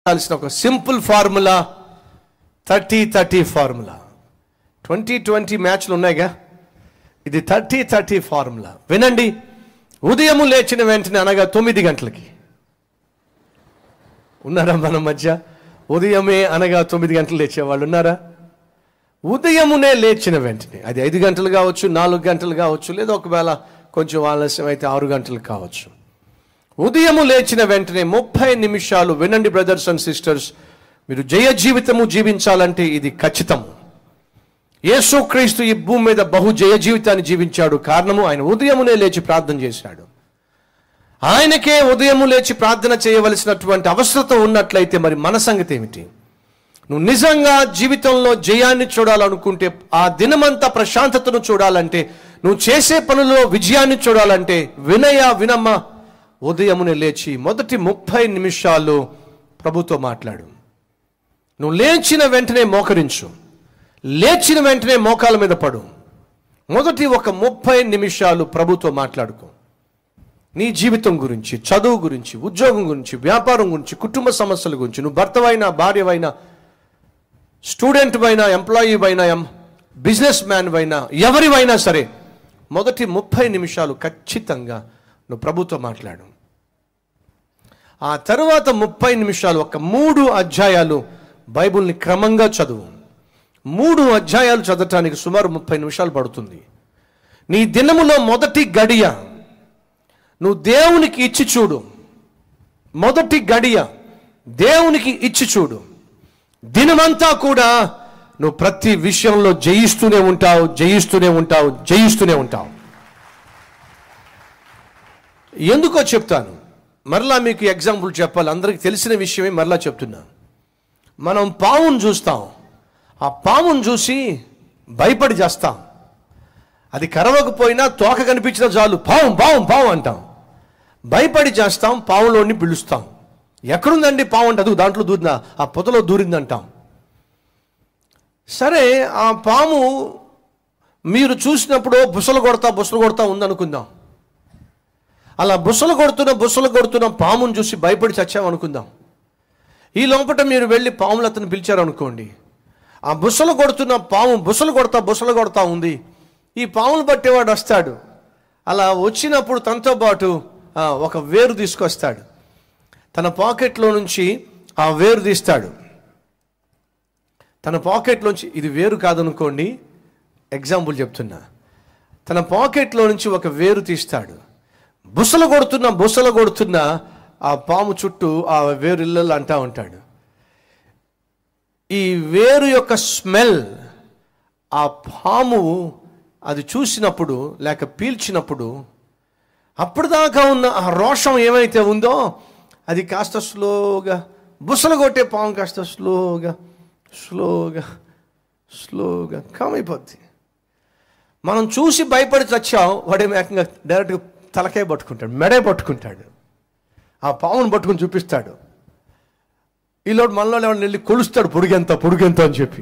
కావాల్సిన ఒక simple formula thirty thirty formula twenty twenty మ్యాచ్లు ఉన్నాయిగా ఇది థర్టీ థర్టీ ఫార్ములా వినండి ఉదయము లేచిన వెంటనే అనగా తొమ్మిది గంటలకి ఉన్నారా మన మధ్య ఉదయమే అనగా తొమ్మిది గంటలు లేచే వాళ్ళు ఉన్నారా ఉదయమునే లేచిన వెంటనే అది ఐదు గంటలు కావచ్చు నాలుగు గంటలు కావచ్చు లేదా ఒకవేళ కొంచెం ఆలస్యం అయితే ఆరు గంటలు కావచ్చు ఉదయము లేచిన వెంటనే ముప్పై నిమిషాలు వినండి బ్రదర్స్ అండ్ సిస్టర్స్ మీరు జయ జీవితము జీవించాలంటే ఇది ఖచ్చితము యేసుక్రీస్తు ఈ భూమి మీద బహు జయ జీవితాన్ని జీవించాడు కారణము ఆయన ఉదయమునే లేచి ప్రార్థన చేశాడు ఆయనకే ఉదయము లేచి ప్రార్థన చేయవలసినటువంటి అవసరత ఉన్నట్లయితే మరి మన సంగతి ఏమిటి నువ్వు నిజంగా జీవితంలో జయాన్ని చూడాలనుకుంటే ఆ దినమంతా ప్రశాంతతను చూడాలంటే నువ్వు చేసే పనుల్లో విజయాన్ని చూడాలంటే వినయ వినమ్మ ఉదయమునే లేచి మొదటి ముప్పై నిమిషాలు ప్రభుతో మాట్లాడు నువ్వు లేచిన వెంటనే మోకరించు లేచిన వెంటనే మోకాల మీద పడు మొదటి ఒక ముప్పై నిమిషాలు ప్రభుతో మాట్లాడుకో నీ జీవితం గురించి చదువు గురించి ఉద్యోగం గురించి వ్యాపారం గురించి కుటుంబ సమస్యల గురించి నువ్వు భర్తవైనా భార్యవైనా స్టూడెంట్ అయినా ఎంప్లాయీ అయినా ఎం బిజినెస్ మ్యాన్ అయినా ఎవరివైనా సరే మొదటి ముప్పై నిమిషాలు ఖచ్చితంగా నువ్వు ప్రభుతో మాట్లాడు ఆ తరువాత ముప్పై నిమిషాలు ఒక మూడు అధ్యాయాలు బైబిల్ని క్రమంగా చదువు మూడు అధ్యాయాలు చదవటానికి సుమారు ముప్పై నిమిషాలు పడుతుంది నీ దినములో మొదటి గడియ నువ్వు దేవునికి ఇచ్చి చూడు మొదటి గడియ దేవునికి ఇచ్చి చూడు దినమంతా కూడా నువ్వు ప్రతి విషయంలో జయిస్తూనే ఉంటావు జయిస్తూనే ఉంటావు జయిస్తూనే ఉంటావు ఎందుకో చెప్తాను మరలా మీకు ఎగ్జాంపుల్ చెప్పాలి అందరికీ తెలిసిన విషయమే మరలా చెప్తున్నా మనం పావును చూస్తాం ఆ పావును చూసి భయపడి చేస్తాం అది కరవకపోయినా తోక కనిపించిన చాలు పావం పావం పావం అంటాం భయపడి చేస్తాం పావులోని పిలుస్తాం ఎక్కడుందండి పావు అంటే అది దాంట్లో దూరిందా ఆ పొదలో దూరిందంటాం సరే ఆ పాము మీరు చూసినప్పుడు బుసలు కొడతా బుసలు కొడతా ఉందనుకుందాం అలా బుసలు కొడుతున్న బుసలు కొడుతున్న పామును చూసి భయపడి చచ్చామనుకుందాం ఈ లోపల మీరు వెళ్ళి పాములు అతను పిలిచారనుకోండి ఆ బుసలు కొడుతున్న పాము బుసలు కొడతా బుసలు కొడతా ఉంది ఈ పాములు పట్టేవాడు వస్తాడు అలా వచ్చినప్పుడు తనతో పాటు ఆ, ఒక వేరు తీసుకొస్తాడు తన పాకెట్లో నుంచి ఆ వేరు తీస్తాడు తన పాకెట్లోంచి ఇది వేరు కాదనుకోండి ఎగ్జాంపుల్ చెప్తున్నా తన పాకెట్లో నుంచి ఒక వేరు తీస్తాడు బుసలు కొడుతున్న బుసలు కొడుతున్న ఆ పాము చుట్టూ ఆ వేరు ఇళ్ళలు అంటా ఉంటాడు ఈ వేరు యొక్క స్మెల్ ఆ పాము అది చూసినప్పుడు లేక పీల్చినప్పుడు అప్పుడు దాకా ఉన్న ఆ రోషం ఏమైతే ఉందో అది కాస్త స్లోగా బుసలు కొట్టే పాము కాస్త స్లోగా స్లోగా స్లోగా కామైపోద్ది మనం చూసి భయపడి చచ్చాం వాడేమో ఏకంగా డైరెక్ట్గా తలకాయ పట్టుకుంటాడు మెడే పట్టుకుంటాడు ఆ పామును పట్టుకుని చూపిస్తాడు ఈలోడు మనలో ఎవరిని వెళ్ళి కొలుస్తాడు పొడుగెంత పొడుగెంత అని చెప్పి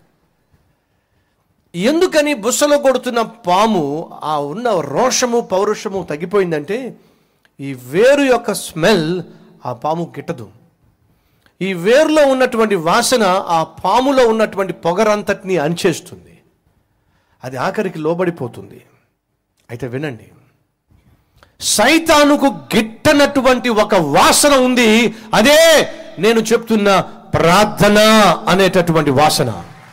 ఎందుకని బుస్సలో కొడుతున్న పాము ఆ ఉన్న రోషము పౌరుషము తగ్గిపోయిందంటే ఈ వేరు యొక్క స్మెల్ ఆ పాము గిట్టదు ఈ వేరులో ఉన్నటువంటి వాసన ఆ పాములో ఉన్నటువంటి పొగరంతటిని అంచేస్తుంది అది ఆఖరికి లోబడిపోతుంది అయితే వినండి సైతానుకు గిట్టనటువంటి ఒక వాసన ఉంది అదే నేను చెప్తున్న ప్రార్థన అనేటటువంటి వాసన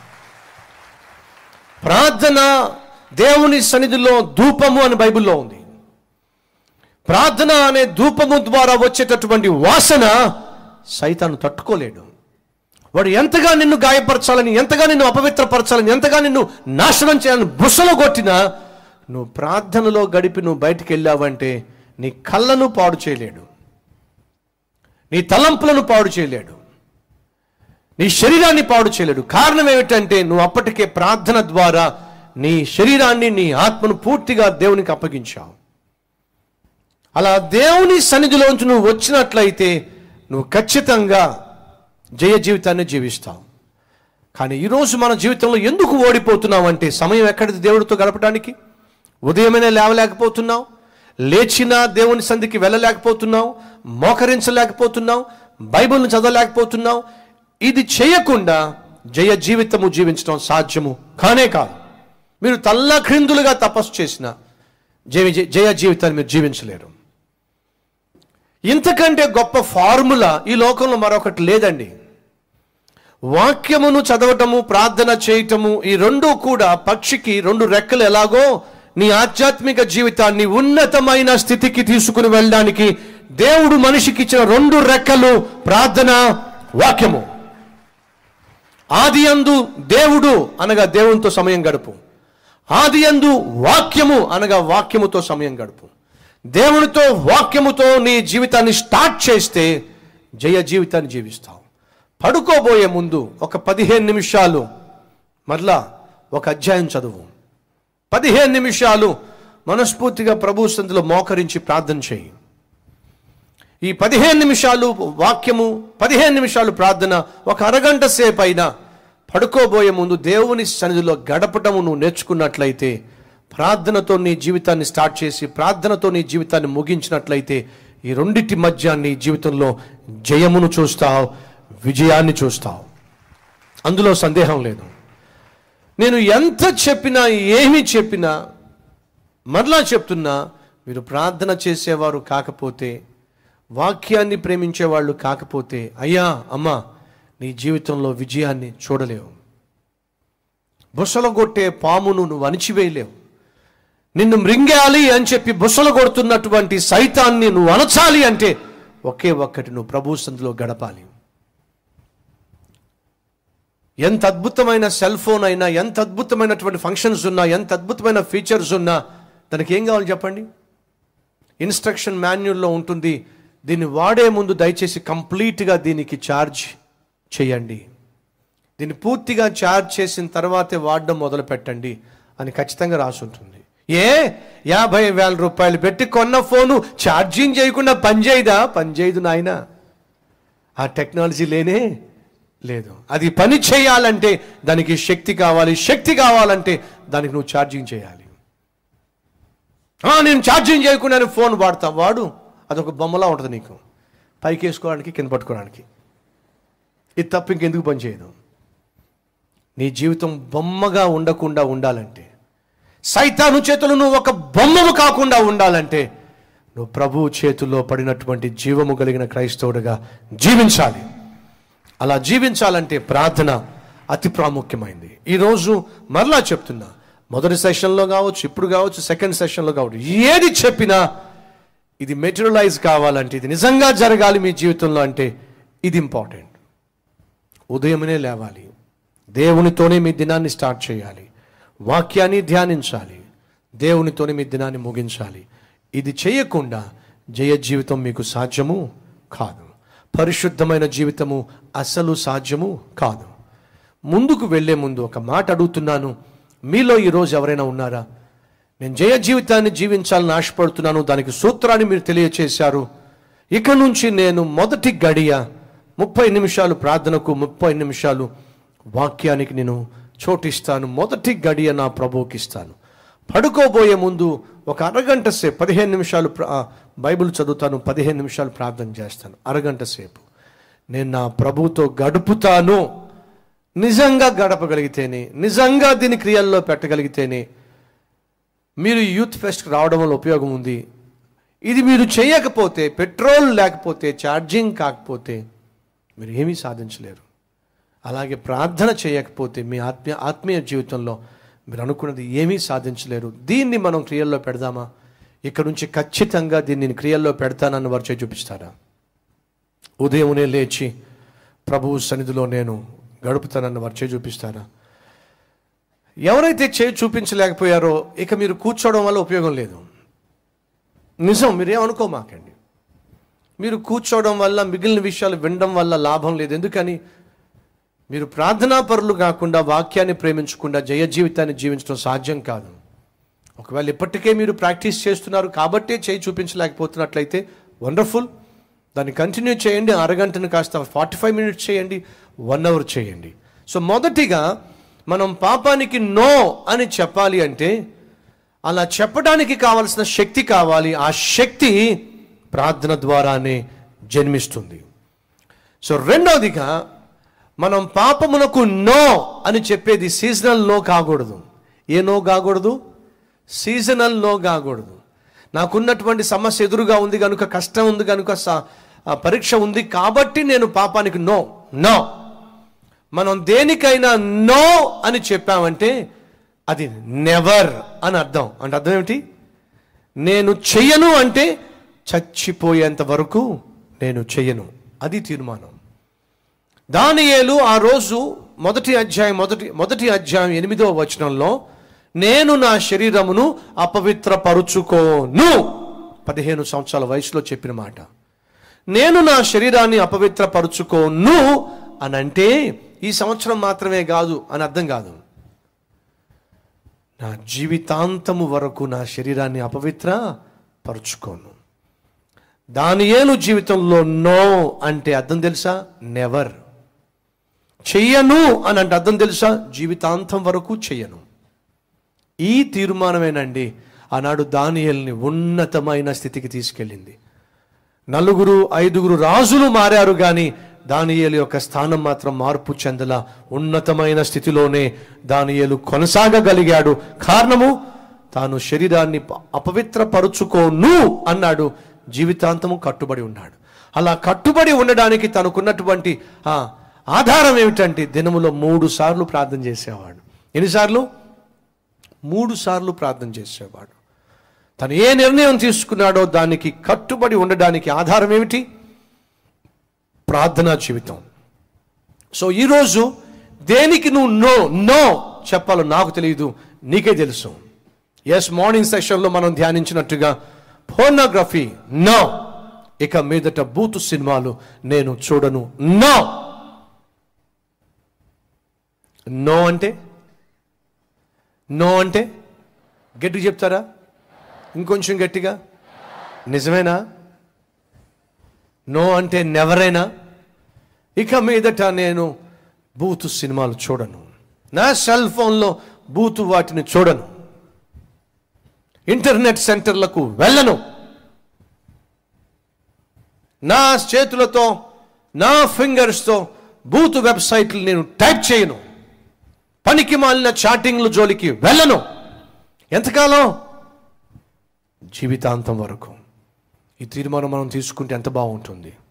ప్రార్థన దేవుని సన్నిధిలో ధూపము అని బైబిల్లో ఉంది ప్రార్థన అనే ధూపము ద్వారా వచ్చేటటువంటి వాసన సైతాను తట్టుకోలేడు వాడు ఎంతగా నిన్ను గాయపరచాలని ఎంతగా నిన్ను అపవిత్రపరచాలని ఎంతగా నిన్ను నాశనం చేయాలని బుసలో కొట్టినా నువ్వు ప్రార్థనలో గడిపి నువ్వు బయటికి వెళ్ళావంటే నీ కళ్ళను పాడు చేయలేడు నీ తలంపులను పాడు చేయలేడు నీ శరీరాన్ని పాడు చేయలేడు కారణం ఏమిటంటే నువ్వు అప్పటికే ప్రార్థన ద్వారా నీ శరీరాన్ని నీ ఆత్మను పూర్తిగా దేవునికి అప్పగించావు అలా దేవుని సన్నిధిలోంచి నువ్వు వచ్చినట్లయితే నువ్వు ఖచ్చితంగా జయ జీవితాన్ని జీవిస్తావు కానీ ఈరోజు మన జీవితంలో ఎందుకు ఓడిపోతున్నావు అంటే సమయం ఎక్కడిది దేవుడితో గడపడానికి ఉదయమైనా లేవలేకపోతున్నావు లేచినా దేవుని సంధికి వెళ్ళలేకపోతున్నావు మోకరించలేకపోతున్నావు బైబిల్ను చదవలేకపోతున్నావు ఇది చేయకుండా జయ జీవితము జీవించడం సాధ్యము కానే కాదు మీరు తల్ల క్రిందులుగా తపస్సు చేసిన జయ జయ జీవితాన్ని మీరు జీవించలేరు ఇంతకంటే గొప్ప ఫార్ములా ఈ లోకంలో మరొకటి లేదండి వాక్యమును చదవటము ప్రార్థన చేయటము ఈ రెండు కూడా పక్షికి రెండు రెక్కలు ఎలాగో నీ ఆధ్యాత్మిక జీవితాన్ని ఉన్నతమైన స్థితికి తీసుకుని వెళ్ళడానికి దేవుడు మనిషికి ఇచ్చిన రెండు రెక్కలు ప్రార్థన వాక్యము ఆది అందు దేవుడు అనగా దేవునితో సమయం గడుపు ఆది అందు వాక్యము అనగా వాక్యముతో సమయం గడుపు దేవునితో వాక్యముతో నీ జీవితాన్ని స్టార్ట్ చేస్తే జయ జీవితాన్ని జీవిస్తావు పడుకోబోయే ముందు ఒక పదిహేను నిమిషాలు మరలా ఒక అధ్యాయం చదువు పదిహేను నిమిషాలు మనస్ఫూర్తిగా ప్రభు సంధిలో మోకరించి ప్రార్థన చేయి ఈ పదిహేను నిమిషాలు వాక్యము పదిహేను నిమిషాలు ప్రార్థన ఒక అరగంట సేపు అయినా పడుకోబోయే ముందు దేవుని సన్నిధిలో గడపటము నువ్వు నేర్చుకున్నట్లయితే ప్రార్థనతో నీ జీవితాన్ని స్టార్ట్ చేసి ప్రార్థనతో నీ జీవితాన్ని ముగించినట్లయితే ఈ రెండిటి మధ్య నీ జీవితంలో జయమును చూస్తావు విజయాన్ని చూస్తావు అందులో సందేహం లేదు నేను ఎంత చెప్పినా ఏమి చెప్పినా మరలా చెప్తున్నా మీరు ప్రార్థన చేసేవారు కాకపోతే వాక్యాన్ని ప్రేమించేవాళ్ళు కాకపోతే అయ్యా అమ్మా నీ జీవితంలో విజయాన్ని చూడలేవు బుసలగొట్టే పామును నువ్వు అణిచివేయలేవు నిన్ను మృంగేయాలి అని చెప్పి బుసలు కొడుతున్నటువంటి సైతాన్ని నువ్వు అణచాలి అంటే ఒకే ఒక్కటి నువ్వు ప్రభు సందులో గడపాలి ఎంత అద్భుతమైన సెల్ ఫోన్ అయినా ఎంత అద్భుతమైనటువంటి ఫంక్షన్స్ ఉన్నా ఎంత అద్భుతమైన ఫీచర్స్ ఉన్నా దానికి ఏం కావాలి చెప్పండి ఇన్స్ట్రక్షన్ మాన్యుల్లో ఉంటుంది దీన్ని వాడే ముందు దయచేసి కంప్లీట్గా దీనికి ఛార్జ్ చేయండి దీన్ని పూర్తిగా ఛార్జ్ చేసిన తర్వాతే వాడడం మొదలు పెట్టండి అని ఖచ్చితంగా రాసి ఉంటుంది ఏ యాభై వేల రూపాయలు పెట్టి కొన్న ఫోను ఛార్జింగ్ చేయకుండా పనిచేయదా పనిచేయదు నాయన ఆ టెక్నాలజీ లేనే లేదు అది పని చేయాలంటే దానికి శక్తి కావాలి శక్తి కావాలంటే దానికి నువ్వు ఛార్జింగ్ చేయాలి "ఆ, నేను ఛార్జింగ్ చేయకుండా నేను ఫోన్ వాడతా వాడు అదొక బొమ్మలా ఉంటుంది నీకు పైకి వేసుకోవడానికి కింద పట్టుకోవడానికి ఇది తప్ప ఇంకెందుకు పని చేయదు నీ జీవితం బొమ్మగా ఉండకుండా ఉండాలంటే సైతాను చేతులు నువ్వు ఒక బొమ్మము కాకుండా ఉండాలంటే నువ్వు ప్రభువు చేతుల్లో పడినటువంటి జీవము కలిగిన క్రైస్తవుడిగా జీవించాలి అలా జీవించాలంటే ప్రార్థన అతి ప్రాముఖ్యమైంది ఈరోజు మరలా చెప్తున్నా మొదటి సెషన్లో కావచ్చు ఇప్పుడు కావచ్చు సెకండ్ సెషన్లో కావచ్చు ఏది చెప్పినా ఇది మెటీరియలైజ్ కావాలంటే ఇది నిజంగా జరగాలి మీ జీవితంలో అంటే ఇది ఇంపార్టెంట్ ఉదయమునే లేవాలి దేవునితోనే మీ దినాన్ని స్టార్ట్ చేయాలి వాక్యాన్ని ధ్యానించాలి దేవునితోనే మీ దినాన్ని ముగించాలి ఇది చేయకుండా జయ జీవితం మీకు సాధ్యము కాదు పరిశుద్ధమైన జీవితము అసలు సాధ్యము కాదు ముందుకు వెళ్ళే ముందు ఒక మాట అడుగుతున్నాను మీలో ఈరోజు ఎవరైనా ఉన్నారా నేను జయ జీవితాన్ని జీవించాలని ఆశపడుతున్నాను దానికి సూత్రాన్ని మీరు తెలియచేశారు ఇక నుంచి నేను మొదటి గడియ ముప్పై నిమిషాలు ప్రార్థనకు ముప్పై నిమిషాలు వాక్యానికి నేను చోటిస్తాను మొదటి గడియ నా ప్రభువుకి ఇస్తాను పడుకోబోయే ముందు ఒక అరగంట సేపు పదిహేను నిమిషాలు ప్ర- ఆ, బైబిల్ చదువుతాను పదిహేను నిమిషాలు ప్రార్థన చేస్తాను అరగంట సేపు నేను నా ప్రభువుతో గడుపుతాను నిజంగా గడపగలిగితేనే నిజంగా దీని క్రియల్లో పెట్టగలిగితేనే మీరు యూత్ ఫెస్ట్కి రావడం వల్ల ఉపయోగం ఉంది ఇది మీరు చేయకపోతే పెట్రోల్ లేకపోతే ఛార్జింగ్ కాకపోతే మీరు ఏమీ సాధించలేరు అలాగే ప్రార్థన చేయకపోతే మీ ఆత్మీయ ఆత్మీయ జీవితంలో మీరు అనుకున్నది ఏమీ సాధించలేరు దీన్ని మనం క్రియల్లో పెడదామా ఇక్కడ నుంచి ఖచ్చితంగా దీన్ని నేను క్రియల్లో పెడతానని వారు చేయి చూపిస్తారా ఉదయమునే లేచి ప్రభువు సన్నిధిలో నేను గడుపుతానని వారు చేయి చూపిస్తారా ఎవరైతే చేయి చూపించలేకపోయారో ఇక మీరు కూర్చోవడం వల్ల ఉపయోగం లేదు నిజం మీరేమనుకోమాకండి మీరు కూర్చోవడం వల్ల మిగిలిన విషయాలు వినడం వల్ల లాభం లేదు ఎందుకని మీరు ప్రార్థనా పరులు కాకుండా వాక్యాన్ని ప్రేమించకుండా జయ జీవితాన్ని జీవించడం సాధ్యం కాదు ఒకవేళ ఇప్పటికే మీరు ప్రాక్టీస్ చేస్తున్నారు కాబట్టే చేయి చూపించలేకపోతున్నట్లయితే వండర్ఫుల్ దాన్ని కంటిన్యూ చేయండి అరగంటను కాస్త ఫార్టీ ఫైవ్ మినిట్స్ చేయండి వన్ అవర్ చేయండి సో మొదటిగా మనం పాపానికి నో అని చెప్పాలి అంటే అలా చెప్పడానికి కావలసిన శక్తి కావాలి ఆ శక్తి ప్రార్థన ద్వారానే జన్మిస్తుంది సో రెండవదిగా మనం పాపమునకు నో అని చెప్పేది సీజనల్ నో కాకూడదు ఏ నో కాకూడదు సీజనల్ నో కాకూడదు నాకున్నటువంటి సమస్య ఎదురుగా ఉంది కనుక కష్టం ఉంది కనుక స- ఆ పరీక్ష ఉంది కాబట్టి నేను పాపానికి నో నో మనం దేనికైనా నో అని చెప్పామంటే అది నెవర్ అని అర్థం అంటే అర్థం ఏమిటి నేను చెయ్యను అంటే చచ్చిపోయేంత వరకు నేను చెయ్యను అది తీర్మానం దానియేలు ఆ రోజు మొదటి అధ్యాయం మొదటి మొదటి అధ్యాయం ఎనిమిదవ వచనంలో నేను నా శరీరమును అపవిత్రపరుచుకోను పదిహేను సంవత్సరాల వయసులో చెప్పిన మాట నేను నా శరీరాన్ని అపవిత్రపరుచుకోను అని అంటే ఈ సంవత్సరం మాత్రమే కాదు అని అర్థం కాదు నా జీవితాంతము వరకు నా శరీరాన్ని అపవిత్ర పరుచుకోను దానియేలు జీవితంలో నో అంటే అర్థం తెలుసా నెవర్ చెయ్యను అని అంటే అర్థం తెలుసా జీవితాంతం వరకు చెయ్యను ఈ తీర్మానమేనండి ఆనాడు దానియల్ని ఉన్నతమైన స్థితికి తీసుకెళ్ళింది నలుగురు ఐదుగురు రాజులు మారారు కానీ దానియేలు యొక్క స్థానం మాత్రం మార్పు చెందల ఉన్నతమైన స్థితిలోనే దానియేలు కొనసాగగలిగాడు కారణము తాను శరీరాన్ని ప- అపవిత్రపరుచుకోను అన్నాడు జీవితాంతము కట్టుబడి ఉన్నాడు అలా కట్టుబడి ఉండడానికి తనకున్నటువంటి ఆ ఆధారం ఏమిటంటే దినములో మూడు సార్లు ప్రార్థన చేసేవాడు ఎన్నిసార్లు మూడు సార్లు ప్రార్థన చేసేవాడు తను ఏ నిర్ణయం తీసుకున్నాడో దానికి కట్టుబడి ఉండడానికి ఆధారం ఏమిటి ప్రార్థనా జీవితం సో ఈరోజు దేనికి నువ్వు నో నో చెప్పాలో నాకు తెలియదు నీకే తెలుసు ఎస్ మార్నింగ్ సెషన్లో మనం ధ్యానించినట్టుగా ఫోనోగ్రఫీ నో ఇక మీదట బూతు సినిమాలు నేను చూడను నో నో అంటే నో అంటే గట్టిగా చెప్తారా ఇంకొంచెం గట్టిగా నిజమేనా నో అంటే నెవరైనా ఇక మీదట నేను బూతు సినిమాలు చూడను నా సెల్ ఫోన్లో బూతు వాటిని చూడను ఇంటర్నెట్ సెంటర్లకు వెళ్ళను నా చేతులతో నా ఫింగర్స్తో బూతు వెబ్సైట్లు నేను టైప్ చేయను పనికి మాలిన చాటింగ్ల జోలికి వెళ్ళను ఎంతకాలం జీవితాంతం వరకు ఈ తీర్మానం మనం తీసుకుంటే ఎంత బాగుంటుంది